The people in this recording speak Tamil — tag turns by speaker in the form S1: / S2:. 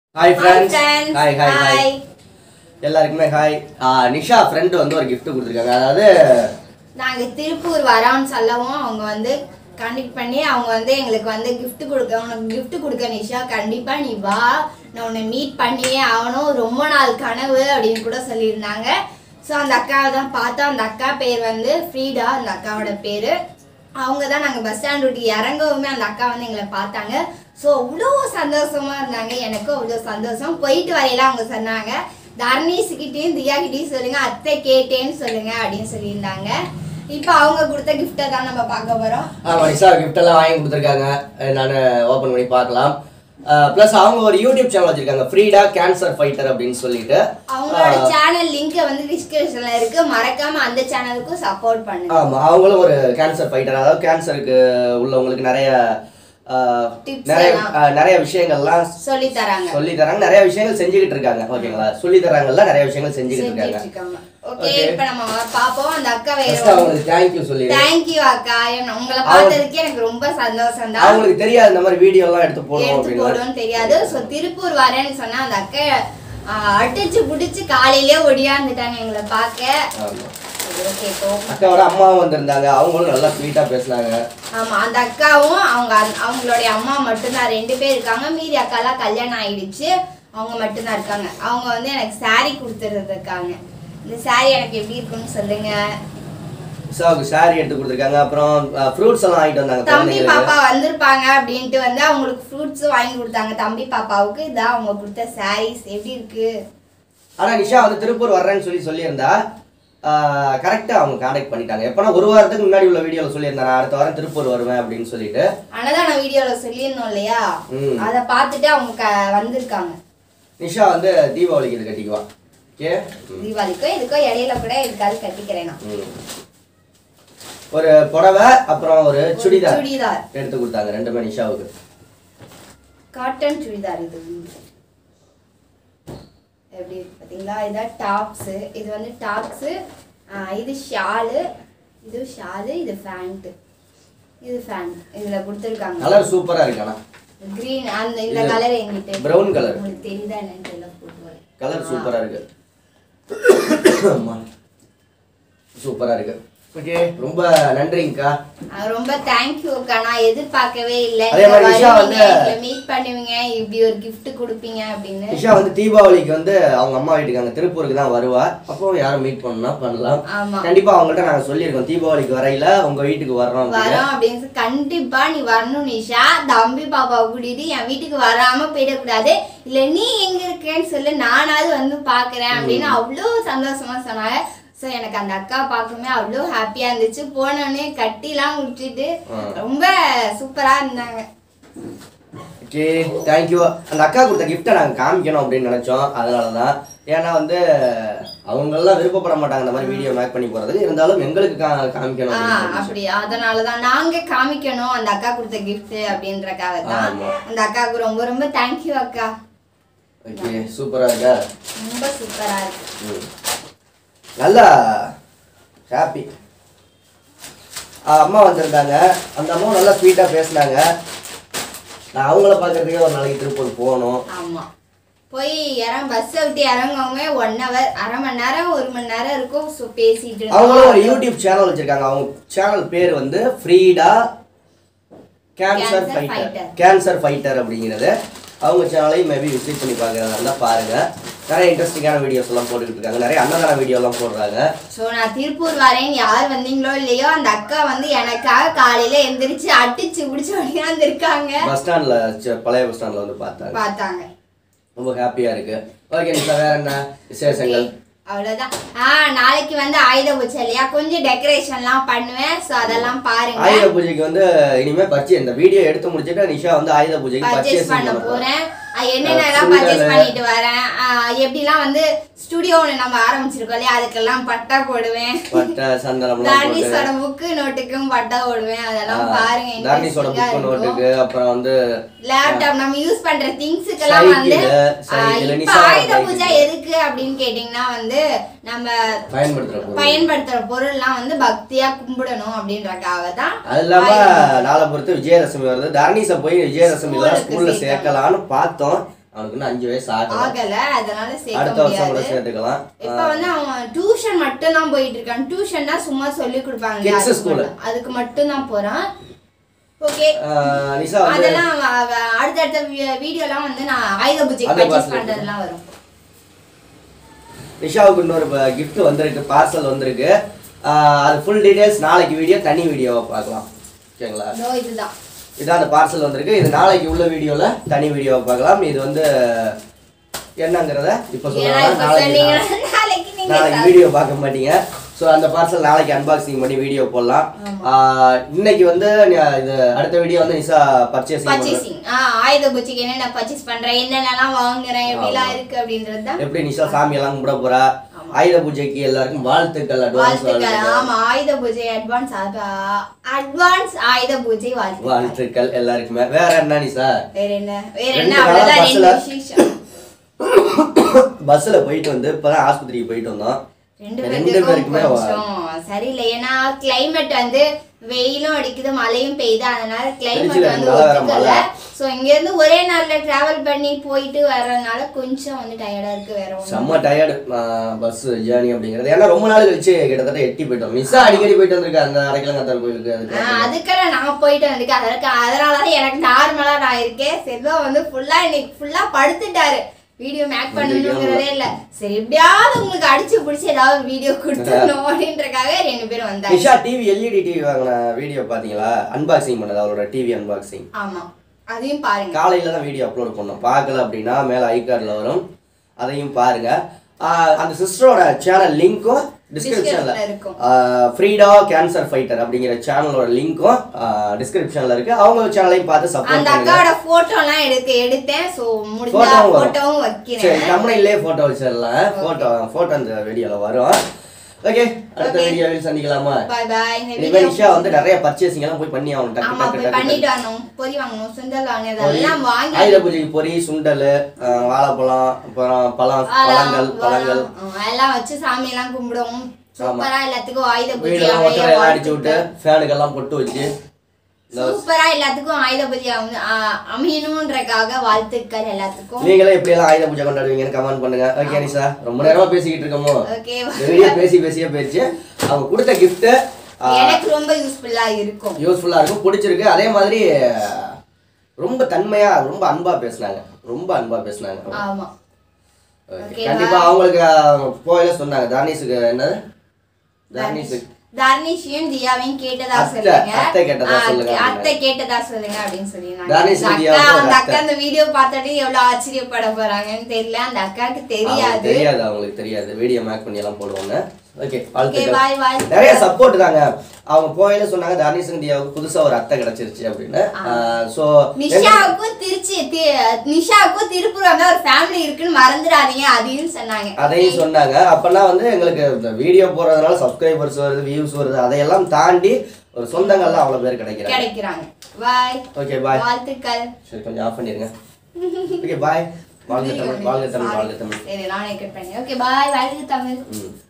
S1: Hi friends
S2: friends.
S1: Hi hi
S2: Hi.
S1: Hi எல்லாருக்குமே ஹாய் நிஷா ஃப்ரெண்ட் வந்து ஒரு gift கொடுத்துருக்காங்க அதாவது
S2: நாங்க திருப்பூர் வரோம்னு சொல்லவும் அவங்க வந்து கண்டக்ட் பண்ணி அவங்க வந்து எங்களுக்கு வந்து gift கொடுக்க உனக்கு gift கொடுக்க நிஷா கண்டிப்பா நீ வா நான் உன்னை மீட் பண்ணியே ஆகணும் ரொம்ப நாள் கனவு அப்படின்னு கூட சொல்லியிருந்தாங்க ஸோ அந்த அக்காவை தான் பார்த்தோம் அந்த அக்கா பேர் வந்து ஃப்ரீடா அந்த அக்காவோட பேர் அவங்க தான் நாங்கள் பஸ் ஸ்டாண்ட் விட்டு இறங்கவுமே அந்த அக்கா வந்து எங்களை பார்த்தாங்க ஸோ அவ்வளோ சந்தோஷமா இருந்தாங்க எனக்கும் அவ்வளோ சந்தோஷம் போயிட்டு வரையில அவங்க சொன்னாங்க தர்ணீஸ்கிட்டையும் தியாகிட்டையும் சொல்லுங்க அத்தை கேட்டேன்னு சொல்லுங்க அப்படின்னு சொல்லியிருந்தாங்க இப்போ அவங்க கொடுத்த கிஃப்ட்டை தான் நம்ம பார்க்க போகிறோம்
S1: ஆமா நிஷா gift எல்லாம் வாங்கி கொடுத்துருக்காங்க நான் ஓப்பன் பண்ணி பார்க்கலாம் ப்ளஸ் அவங்க ஒரு யூடியூப் சேனல் வச்சிருக்காங்க ஃப்ரீடா கேன்சர் ஃபைட்டர் அப்படின்னு சொல்லிட்டு
S2: அவங்களோட சேனல் லிங்க் வந்து டிஸ்கிரிப்ஷன்ல இருக்கு மறக்காம அந்த சேனலுக்கும் சப்போர்ட் பண்ணுங்க
S1: ஆமா அவங்களும் ஒரு கேன்சர் ஃபைட்டர் அதாவது கேன்சருக்கு உள்ளவங்களுக்கு நிறைய ஆஹ்,
S2: Tips
S1: நிறைய
S2: எல்லாம்.
S1: ஆஹ், நிறைய விஷயங்கள்லாம்
S2: சொல்லி தராங்க
S1: சொல்லி தராங்க நிறைய விஷயங்கள் செஞ்சுக்கிட்டு இருக்காங்க ஓகேங்களா சொல்லி தராங்கல்ல நிறைய விஷயங்கள் செஞ்சுக்கிட்டு
S2: செஞ்சுட்டு
S1: இருக்காங்க
S2: இருக்காங்க ஓகே
S1: Okay.
S2: இப்போ நம்ம பாப்போம் அந்த அக்கா
S1: ஃபர்ஸ்ட்
S2: வேற
S1: அவங்களுக்கு தேங்க்யூ சொல்லிடு
S2: தேங்க்யூ அக்கா என்ன- உங்களை பார்த்ததுக்கு எனக்கு ரொம்ப சந்தோஷம் தான்
S1: அவங்களுக்கு தெரியாது இந்த மாதிரி வீடியோ எல்லாம் எடுத்து போடணும்
S2: எடுத்து
S1: அப்படின்னு
S2: போடுவோம்னு தெரியாது ஸோ திருப்பூர் வரேன்னு சொன்னா அந்த அக்கா ஆ, அடிச்சு புடிச்சு காலையிலே ஒடியாந்துட்டாங்க எங்களை பார்க்க
S1: ஆமா
S2: ஓகே இப்போ
S1: அக்காவோட அம்மாவும் வந்திருந்தாங்க அவங்களும் நல்லா ஸ்வீட்டா பேசுனாங்க
S2: ஆமா அந்த அக்காவும் அவங்க அந்த- அவங்களுடைய அம்மா மட்டும்தான் ரெண்டு பேர் இருக்காங்க மீதி அக்காலாம் கல்யாணம் ஆயிடுச்சு அவங்க மட்டும்தான் இருக்காங்க அவங்க வந்து எனக்கு saree கொடுத்துருக்காங்க இந்த saree எனக்கு எப்படி இருக்குன்னு சொல்லுங்க
S1: நிஷாவுக்கு சாரி எடுத்து கொடுத்துருக்காங்க அப்புறம் ஃப்ரூட்ஸ் எல்லாம் வாங்கிட்டு வந்தாங்க
S2: தம்பி
S1: குழந்தைங்களுக்கு
S2: பாப்பா வந்திருப்பாங்க அப்படின்ட்டு வந்து அவங்களுக்கு ஃப்ரூட்ஸும் வாங்கி கொடுத்தாங்க தம்பி பாப்பாவுக்கு இதான் அவங்க கொடுத்த sarees எப்படி இருக்கு
S1: ஆனா நிஷா வந்து திருப்பூர் வர்றேன்னு சொல்லி சொல்லியிருந்தா கரெக்டா அவங்க கான்டாக்ட் பண்ணிட்டாங்க எப்பனா ஒரு வாரத்துக்கு முன்னாடி உள்ள வீடியோல சொல்லியிருந்தேன் நான் அடுத்த வாரம் திருப்பூர் வருவேன் அப்படின்னு சொல்லிட்டு
S2: அன்னதான வீடியோல சொல்லியிருந்தோம் இல்லையா
S1: ம்.
S2: அதை பார்த்துட்டு அவங்க க- வந்திருக்காங்க
S1: நிஷா வந்து தீபாவளிக்கு இது கட்டிக்குவா ஓகே
S2: தீபாவளிக்கோ இதுக்கோ இடையில கூட இருக்காது கட்டிக்கிறேன் நான்
S1: ஒரு புடவை அப்புறம் ஒரு சுடிதார்
S2: சுடிதார்
S1: எடுத்து கொடுத்தாங்க ரெண்டுமே நிஷாவுக்கு
S2: காட்டன் சுடிதார் இது எப்படி இருக்கு பாத்தீங்களா இதான் டாப்ஸ் இது வந்து டாப்ஸ் இது ஷாலு இது ஷாலு இது ஃபேண்ட் இது ஃபேண்ட் இதுல கொடுத்துருக்காங்க
S1: கலர் சூப்பரா இருக்கு ஆனா
S2: கிரீன் அந்த இந்த
S1: இது
S2: கலர் எங்கிட்ட
S1: brown colour.
S2: உங்களுக்கு தெரியுதா என்னன்னு தெரியல போட்டு வரேன்
S1: கலர் சூப்பரா இருக்கு ஆமா. சூப்பரா இருக்கு ஓகே ரொம்ப நன்றிங்கக்கா
S2: ஆ, ரொம்ப தேங்க்யூ அக்கா நான் எதிர்பார்க்கவே இல்லை
S1: அதே மாதிரி நிஷா வந்து-
S2: மீட் பண்ணுவீங்க இப்படி ஒரு gift கொடுப்பீங்க அப்படின்னு
S1: நிஷா வந்து தீபாவளிக்கு வந்து அவங்க அம்மா வீட்டுக்கு அங்க திருப்பூருக்கு தான் வருவா அப்போ யாரும் மீட் பண்ணா பண்ணலாம்
S2: ஆமா
S1: கண்டிப்பா அவங்கள்ட்ட நாங்க சொல்லியிருக்கோம் தீபாவளிக்கு வரையில உங்க வீட்டுக்கு வர்றோம் அப்படின்னு
S2: வரோம் அப்படின்னு சொல்லி, கண்டிப்பா நீ வரணும் நிஷா தம்பி பாப்பாவை கூட்டிட்டு என் வீட்டுக்கு வராம போயிடக்கூடாது இல்ல நீ எங்க இருக்கேன்னு சொல்லு நானாவது வந்து பாக்குறேன் அப்படின்னு அவ்வளோ சந்தோஷமா சொன்னாங்க ஸோ எனக்கு அந்த அக்கா பார்க்குமே அவ்வளோ ஹாப்பியா இருந்துச்சு போனோடனே கட்டிலாம் விட்டுட்டு ரொம்ப சூப்பரா இருந்தாங்க
S1: ஓகே தேங்க்யூ அந்த அக்கா கொடுத்த கிஃப்ட்டை நாங்கள் காமிக்கணும் அப்படின்னு நினச்சோம் அதனால தான் ஏன்னா வந்து அவங்கெல்லாம் விருப்பப்பட மாட்டாங்க இந்த மாதிரி வீடியோ மேக் பண்ணி போகிறதுக்கு இருந்தாலும் எங்களுக்கு கா காமிக்கணும்
S2: ஆ
S1: அப்படின்னு தோணுச்சு.
S2: அப்படி அதனாலதான் நாங்க காமிக்கணும் அந்த அக்கா கொடுத்த gift அப்படின்றக்காக தான்
S1: ஆமா.
S2: அந்த அக்காவுக்கு ரொம்ப ரொம்ப தேங்க்யூ அக்கா
S1: ஓகே சூப்பராக இருக்கா
S2: ரொம்ப சூப்பரா இருக்கு
S1: ம். நல்லா ஹாப்பி அம்மா வந்திருந்தாங்க அந்த அம்மாவும் நல்லா ஸ்வீட்டாக பேசுனாங்க நான் அவங்கள பார்க்கறதுக்கே ஒரு நாளைக்கு திருப்பூர் போகணும்
S2: ஆமா போய் இறங்க பஸ்ஸை விட்டு இறங்கவுமே ஒன் ஹவர் அரை மணி நேரம் ஒரு மணி நேரம் இருக்கும் ஸோ பேசிட்டு
S1: அவங்களும் ஒரு
S2: இருந்தோம்.
S1: யூடியூப் சேனல் வச்சிருக்காங்க அவங்க சேனல் பேர் வந்து Frida cancer
S2: Cancer
S1: fighter
S2: Fighter.
S1: Cancer fighter அப்படிங்கிறது அவங்க சேனலையும் மேபி விசிட் பண்ணி பார்க்கறதா இருந்தால் பாருங்க நிறைய இன்ட்ரெஸ்டிங்கான வீடியோஸ் எல்லாம் போட்டுக்கிட்டு இருக்காங்க நிறைய அன்னதான வீடியோ எல்லாம் போடுறாங்க
S2: ஸோ நான் திருப்பூர் வரேன் யார் வந்தீங்களோ இல்லையோ அந்த அக்கா வந்து எனக்காக காலையில எந்திரிச்சு அடிச்சு பிடிச்சி வந்திருக்காங்க
S1: பஸ் ஸ்டாண்ட்ல பழைய பஸ் ஸ்டாண்ட்ல வந்து பார்த்தாங்க
S2: பார்த்தாங்க
S1: ரொம்ப ஹாப்பியா இருக்கு ஓகே நிஷா வேற என்ன விசேஷங்கள்
S2: அவ்வளவுதான் ஆ நாளைக்கு வந்து ஆயுத பூஜை இல்லையா கொஞ்சம் டெக்கரேஷன்லாம் பண்ணுவேன் ஸோ அதெல்லாம் பாருங்க
S1: ஆயுத பூஜைக்கு வந்து இனிமே பர்ச்சேஸ் இந்த வீடியோ எடுத்து முடிச்சிட்டு நிஷா வந்து ஆயுத பூஜைக்கு
S2: பர்ச்சேஸ்
S1: பர்ச்சேஸ்
S2: பண்ண
S1: பண்ண போறேன்
S2: போறேன் அஹ் என்னென்னலாம்
S1: சுண்டலு.
S2: பர்ச்சேஸ் பண்ணிட்டு வரேன் அஹ் எப்படிலாம் வந்து ஸ்டுடியோ ஒன்று நம்ம ஆரம்பிச்சிருக்கோம் இல்லையா அதுக்கெல்லாம் பட்டா போடுவேன்
S1: பட்டை சந்தனம்லாம் போட்டு
S2: தர்னிஸோட புக்கு நோட்டுக்கும் பட்டா போடுவேன் அதெல்லாம் பாருங்க
S1: தர்னிஸோட
S2: interesting-ஆ
S1: புக்கு
S2: இருக்கும்.
S1: நோட்டுக்கு அப்புறம் வந்து
S2: லேப்டாப் நம்ம யூஸ் பண்ற திங்ஸுக்கெல்லாம் வந்து
S1: Cycle,
S2: ஆஹ்
S1: cycle,
S2: இப்ப
S1: நிஷா
S2: ஆயுத
S1: bike.
S2: பூஜை எதுக்கு அப்படின்னு கேட்டிங்கன்னா வந்து நம்ம
S1: பயன்படுத்துற பொருள்
S2: பயன்படுத்துற பொருள்லாம் வந்து பக்தியா கும்பிடணும் அப்படின்றக்காக தான்
S1: அது இல்லாம நாளை பொறுத்து விஜயதசமி வருது தர்னிஸை போய் விஜயதசமி
S2: ஸ்கூலுக்கு
S1: ஸ்கூல்ல
S2: சேர்க்கணும்.
S1: சேர்க்கலாம்னு பார்த்தோம் அவனுக்கு இன்னும் அஞ்சு வயசு ஆகல
S2: ஆகல அதனால சேர்க்க
S1: அடுத்த வருஷம் கூட
S2: முடியாது
S1: சேர்த்துக்கலாம்
S2: இப்ப வந்து அவன் டியூஷன் மட்டும் தான் போயிட்டு இருக்கான் டியூஷன்னா சும்மா சொல்லி கொடுப்பாங்க
S1: Kids
S2: அதுக்கு
S1: school.
S2: மட்டும். அதுக்கு மட்டும் தான் போறான் ஓகே
S1: ஆஹ் நிஷா வந்து
S2: அதெல்லாம் வ- வ- அடுத்தடுத்த வீடியோலாம் வந்து நான் ஆயுத பூஜை
S1: அந்த
S2: பர்ச்சேஸ்
S1: பார்சல்
S2: பண்றதெல்லாம் வரும்
S1: நிஷாவுக்கு இன்னொரு gift வந்திருக்கு பார்சல் வந்திருக்கு ஆஹ் அது ஃபுல் டீடைல்ஸ் நாளைக்கு வீடியோ தனி வீடியோவை பார்க்கலாம் ஓகேங்களா
S2: இதோ இதுதான்
S1: இதான் அந்த பார்சல் வந்திருக்கு இது நாளைக்கு உள்ள வீடியோல தனி வீடியோவை பார்க்கலாம் இது வந்து என்னங்கிறத இப்போ
S2: ஏன்னா
S1: சொல்லலாம்
S2: இப்ப
S1: நாளைக்கு
S2: சொன்னீங்கன்னா நாளைக்கு நீங்க
S1: நாளைக்கு வீடியோ பார்க்க மாட்டீங்க ஸோ அந்த பார்சல் நாளைக்கு அன்பாக்சிங் பண்ணி வீடியோ போடலாம் ஆஹ் இன்னைக்கு வந்து நி- இது அடுத்த வீடியோ வந்து நிஷா பர்ச்சேசிங்
S2: பர்ச்சேசிங் ஆ ஆயுத பூஜைக்கு என்னென்ன பர்ச்சேஸ் பண்றேன் என்னென்னலாம் வாங்குறேன் எப்படிலாம் இருக்கு அப்படின்றது தான்
S1: எப்படி நிஷா சாமி எல்லாம் கும்பிட போறா ஆயுத பூஜைக்கு எல்லாருக்கும் வாழ்த்துக்கள் அட்வான்ஸ்
S2: வாழ்த்துக்கள் ஆமா ஆயுத பூஜை அட்வான்ஸ் அட்வான்ஸ் ஆயுத பூஜை வாழ்த்துக்கள்
S1: வாழ்த்துக்கள் எல்லாருக்குமே வேற என்ன நிஷா
S2: வேற என்ன வேற
S1: ரெண்டு
S2: என்ன
S1: நாளா
S2: அவ்வளவுதான் ரெண்டு
S1: பஸ்ல-
S2: விசேஷம்
S1: பஸ்ல போயிட்டு வந்து இப்பதான் ஆஸ்பத்திரிக்கு போயிட்டு வந்தோம்
S2: ரெண்டு
S1: ரெண்டு
S2: பேருக்கும்
S1: பேருக்குமே வா-
S2: கொஞ்சம் சரியில்லை ஏன்னா கிளைமேட் வந்து வெயிலும் அடிக்குது மழையும் பெய்யுது அதனால கிளைமேட்
S1: திருச்சியில
S2: வந்து
S1: நல்லா வேற
S2: ஒத்துக்கல
S1: மழை.
S2: சோ இங்க இருந்து ஒரே நாள்ல டிராவல் பண்ணி போயிட்டு வர்றதுனால கொஞ்சம் வந்து டயர்டா இருக்கு வேற ஒண்ணும்
S1: செம்ம டயர்டு பஸ் ஜேர்னி அப்படிங்கிறது ஏன்னா ரொம்ப நாள் கழிச்சு கிட்டத்தட்ட எட்டி போயிட்டோம் மிஸ்ஸா அடிக்கடி போயிட்டு வந்திருக்கா அந்த அரைக்கிழங்காத்தார் கோயிலுக்கு அதுக்கு
S2: ஆஹ் அதுக்கெல்லாம் நான் போயிட்டு வந்திருக்கேன் அதற்கு அதனாலதான் எனக்கு நார்மலா நான் இருக்கேன் செல்வம் வந்து ஃபுல்லா இன்னைக்கு ஃபுல்லா படுத்துட்டாரு வீடியோ மேக் பண்ணணுங்கிறதே இல்ல சரி எப்படியாவது உங்களுக்கு அடிச்சு பிடிச்சி ஏதாவது வீடியோ கொடுத்துடணும் அப்படின்றக்காக ரெண்டு பேரும் வந்தாங்க
S1: நிஷா டிவி எல்இடி டிவி வாங்கின வீடியோ பாத்தீங்களா அன்பாக்சிங் பண்ணது அவரோட டிவி அன்பாக்சிங்
S2: ஆமா அதையும் பாருங்க
S1: காலையில தான் வீடியோ அப்லோட் பண்ணோம் பார்க்கல அப்படின்னா மேல ஐகார்டில் வரும் அதையும் பாருங்க ஆஹ் அந்த சிஸ்டரோட சேனல் லிங்க்கும் டிஸ்கிரிப்ஷன்ல
S2: Description-ல இருக்கும்.
S1: ஃப்ரீடா கேன்சர் ஃபைட்டர் அப்படிங்கிற சேனலோட லிங்க்கும் டிஸ்கிரிப்ஷன்ல இருக்கு அவங்க சேனலையும் பார்த்து சப்போர்ட்
S2: அந்த
S1: பண்ணுங்க
S2: அக்காவோட போட்டோ எல்லாம் எடுத்து எடுத்தேன் சோ முடிஞ்சா
S1: Photo-வும் வரும்.
S2: போட்டோவும்
S1: சரி
S2: வைக்கிறேன்
S1: கம்பெனிலே போட்டோ வச்சிடலாம் போட்டோ போட்டோ அந்த வீடியோல வரும் ஓகே அடுத்த
S2: Okay.
S1: வீடியோவில் சந்திக்கலாமா
S2: பாய் பாய் இந்த
S1: இனிமே
S2: வீடியோ
S1: நிஷா வந்து நிறைய பர்ச்சேசிங் எல்லாம் போய் பண்ணி ஆகணும் டக்கு
S2: ஆமா
S1: டக்கு
S2: போய்
S1: டக்கு
S2: பண்ணிட்டு
S1: டக்கு.
S2: வரணும் பொரி வாங்கணும் சுண்டல் வாங்கணும்
S1: பொரி,
S2: இதெல்லாம் வாங்கி
S1: ஆயுத பூஜைக்கு பொரி சுண்டல் அஹ், வாழைப்பழம் அப்புறம் பழம் பழங்கள் பழங்கள்
S2: ஆ, எல்லாம் வச்சு சாமி எல்லாம் கும்பிடுவோம் சூப்பரா எல்லாத்துக்கும் ஆயுத பூஜை
S1: வீடெல்லாம் ஒட்டரை
S2: அமைய
S1: எல்லாம் அடிச்சு விட்டு
S2: வாழ்த்துக்கள்.
S1: ஃபேனுக்கெல்லாம் பொட்டு வச்சு இந்த
S2: சூப்பரா எல்லாத்துக்கும் ஆயுத பூஜை வந்து ஆ, அமையணுன்றக்காக வாழ்த்துக்கள் எல்லாத்துக்கும்
S1: நீங்களே எப்படி எல்லாம் ஆயுத பூஜை கொண்டாடுவீங்கன்னு கமெண்ட் பண்ணுங்க ஓகே நிஷா ரொம்ப நேரமா பேசிக்கிட்டு இருக்கோமோ
S2: ஓகே
S1: இந்த வீடியோ பேசி பேசியே போயிடுச்சு அவங்க கொடுத்த gift
S2: எனக்கு ரொம்ப யூஸ்ஃபுல்லா இருக்கும்
S1: யூஸ்ஃபுல்லா இருக்கும் பிடிச்சிருக்கு அதே மாதிரி ரொம்ப தன்மையா ரொம்ப அன்பா பேசுனாங்க ரொம்ப அன்பா பேசுனாங்க
S2: ஆமா
S1: Okay.
S2: Okay,
S1: கண்டிப்பா அவங்களுக்கு அவங்க போயில சொன்னாங்க தர்ணீஸுக்கு என்னது தர்ணீஸுக்கு
S2: தர்னிஷையும் தியாவையும் கேட்டதா
S1: அத்தை,
S2: சொல்லுங்க
S1: அத்தை கேட்டதா
S2: ஆ,
S1: சொல்லுங்க
S2: அத்தை
S1: அப்படின்னாங்க.
S2: கேட்டதா சொல்லுங்க அப்படின்னு சொல்லிருந்தாங்க
S1: தர்னிஷ்
S2: அந்த
S1: தியாவுக்கு
S2: அக்கா
S1: ஒரு
S2: அந்த
S1: அத்தை.
S2: அக்கா அந்த வீடியோ பார்த்துட்டு எவ்வளவு ஆச்சரியப்பட போறாங்கன்னு தெரியல அந்த அக்காவுக்கு
S1: அவங்களுக்கு
S2: தெரியாது
S1: தெரியாது அவங்களுக்கு தெரியாது வீடியோ மேக் பண்ணி எல்லாம் போடுவாங்க ஓகே
S2: ஓகே
S1: வாழ்த்துக்கள்
S2: பாய் பாய்
S1: நிறைய சப்போர்ட் தாங்க அவங்க போயில சொன்னாங்க தர்ணீஸ் இந்தியாவுக்கு புதுசா ஒரு அத்தை கிடைச்சிருச்சு அப்படின்னு ஸோ
S2: நிஷாவுக்கும் திருச்சி தி- நிஷாவுக்கும் திருப்பூர் வந்து ஒரு ஃபேமிலி இருக்குன்னு மறந்துடாதீங்க அதையும் சொன்னாங்க
S1: அதையும் சொன்னாங்க அப்பனா வந்து எங்களுக்கு இந்த வீடியோ போடுறதுனால சப்ஸ்கிரைபர்ஸ் வருது வியூஸ் வருது அதையெல்லாம் தாண்டி ஒரு சொந்தங்கள்லாம் அவ்வளோ பேர் கிடைக்கிறாங்க
S2: கிடைக்கிறாங்க பாய்
S1: ஓகே பாய்
S2: வாழ்த்துக்கள்
S1: சரி கொஞ்சம் ஆஃப் பண்ணிருங்க ஓகே பாய் வாழ்க தமிழ் வாழ்க தமிழ் வாழ்க தமிழ்
S2: சரி நானே கட் பண்ணி ஓகே பாய் வாழ்க தமிழ்
S1: ம்